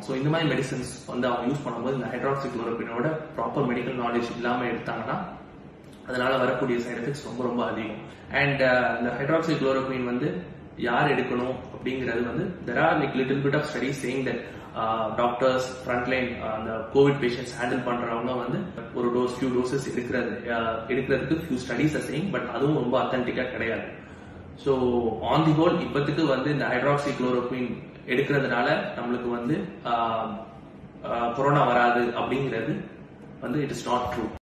so இந்த மாதிரி medicines வந்து அவங்க யூஸ் பண்ணும்போது இந்த ஹைட்ராக்சி குளோரோக்வினோட ப்ராப்பர் மெடிக்கல் நாலேஜ் இல்லாமல் எடுத்தாங்கன்னா அதனால வரக்கூடிய சைடு எஃபெக்ட்ஸ் ரொம்ப ரொம்ப அதிகம் அண்ட் இந்த ஹைட்ராக்சி குளோரோக்வின் வந்து யார் எடுக்கணும் அப்படிங்கிறது வந்து there are like little bit of study saying that doctors frontline அந்த கோவிட் பேஷண்ட்ஸ் ஹேண்டில் பண்றவங்க வந்து ஒரு டோஸ் ஃபியூ டோசஸ் எடுக்கிறது அஹ், எடுக்கிறதுக்கு ஃபியூ ஸ்டடிஸ் சேயிங் பட் அதுவும் ரொம்ப அத்தன்டிக்கா கிடையாது ஸோ ஆன் தி ஹோல் இப்போத்துக்கு வந்து இந்த ஹைட்ராக்சி குளோரோக்வின் எடுக்கிறதுனால நம்மளுக்கு வந்து கொரோனா வராது அப்படிங்கிறது வந்து இட் இஸ் நாட் ட்ரூ